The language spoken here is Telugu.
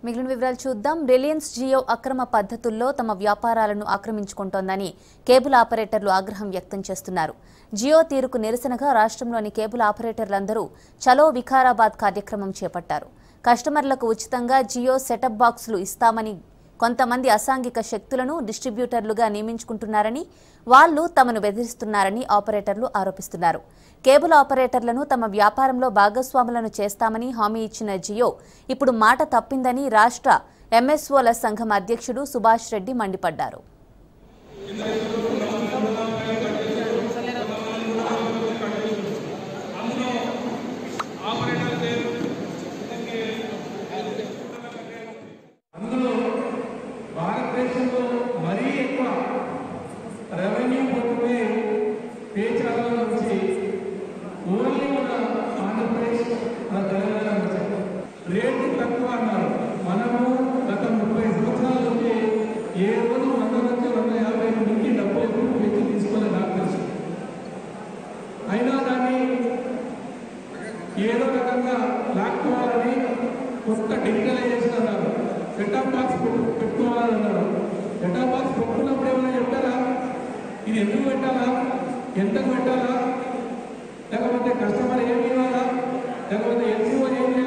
మిగిలిన వివరాలు చూద్దాం రిలయన్స్ జియో అక్రమ పద్ధతుల్లో తమ వ్యాపారాలను ఆక్రమించుకుంటోందని కేబుల్ ఆపరేటర్లు ఆగ్రహం వ్యక్తం చేస్తున్నారు జియో తీరుకు నిరసనగా రాష్ట్రంలోని కేబుల్ ఆపరేటర్లందరూ చలో వికారాబాద్ కార్యక్రమం చేపట్టారు కస్టమర్లకు ఉచితంగా జియో సెటప్ బాక్సులు ఇస్తామని కొంతమంది అసాంఘిక శక్తులను డిస్ట్రిబ్యూటర్లుగా నియమించుకుంటున్నారని వాళ్లు తమను బెదిరిస్తున్నారని ఆపరేటర్లు ఆరోపిస్తున్నారు కేబుల్ ఆపరేటర్లను తమ వ్యాపారంలో భాగస్వాములను చేస్తామని హామీ ఇచ్చిన జియో ఇప్పుడు మాట తప్పిందని రాష్ట్ర ఎంఎస్ఓల సంఘం అధ్యక్షుడు సుభాష్ రెడ్డి మండిపడ్డారు అందులో భారతదేశంలో మరీ ఎక్కువ రెవెన్యూ పోతుంది పేచాల నుంచి ఓన్లీ మన ఆంధ్రప్రదేశ్ మన తెలంగాణ నుంచి రేటు తక్కువ అన్నారు మనము గత ముప్పై సంవత్సరాల నుంచి ఏ రోజు వంద నుంచి వంద యాభై మందికి డబ్బులు ఎప్పుడు పెంచి తీసుకోలేదు నాకు తెలుసు అయినా దాన్ని ఏదో రకంగా లాక్కోవాలని కొత్త డిజిటలైజేషన్ అన్నారు సెటప్ బాక్స్ పెట్టు- పెట్టుకోవాలని అన్నారు సెటప్ బాక్స్ పెట్టుకున్నప్పుడు ఏమైనా చెప్పారా ఇది ఎందుకు పెట్టాలా ఎంతకు పెట్టాలా లేకపోతే కస్టమర్ ఏమి ఇవ్వాలా లేకపోతే ఎల్సీఓ ఏం